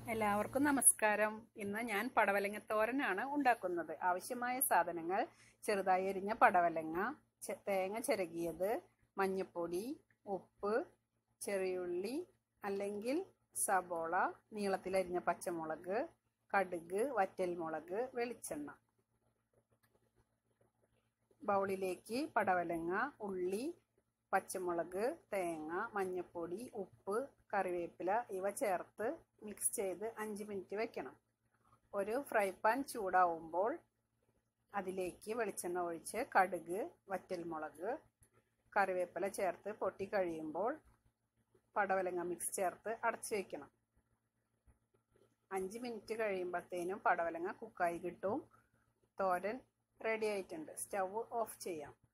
എല്ലാവർക്കും നമസ്കാരം ഇന്ന് ഞാൻ പടവലങ്ങ തോരനാണ് ഉണ്ടാക്കുന്നത് ആവശ്യമായ സാധനങ്ങൾ ചെറുതായി എരിഞ്ഞ പടവലങ്ങ ചെ- തേങ്ങ ചിരകിയത് മഞ്ഞപ്പൊടി ഉപ്പ് ചെറിയുള്ളി അല്ലെങ്കിൽ സബോള നീളത്തിലരിഞ്ഞ പച്ചമുളക് കടുക് വറ്റൽമുളക് വെളിച്ചെണ്ണ ബൗളിലേക്ക് പടവലങ്ങ ഉള്ളി പച്ചമുളക് തേങ്ങ മഞ്ഞൾപ്പൊടി ഉപ്പ് കറിവേപ്പില ഇവ ചേർത്ത് മിക്സ് ചെയ്ത് അഞ്ച് മിനിറ്റ് വെക്കണം ഒരു ഫ്രൈ പാൻ ചൂടാവുമ്പോൾ അതിലേക്ക് വെളിച്ചെണ്ണ ഒഴിച്ച് കടുക് വറ്റൽമുളക് കറിവേപ്പില ചേർത്ത് പൊട്ടി കഴിയുമ്പോൾ പടവലങ്ങ മിക്സ് ചേർത്ത് അടച്ചു വെക്കണം അഞ്ച് മിനിറ്റ് കഴിയുമ്പോഴത്തേനും പടവലങ്ങ കുക്കായി കിട്ടും തോരൻ റെഡി ആയിട്ടുണ്ട് സ്റ്റവ് ഓഫ് ചെയ്യാം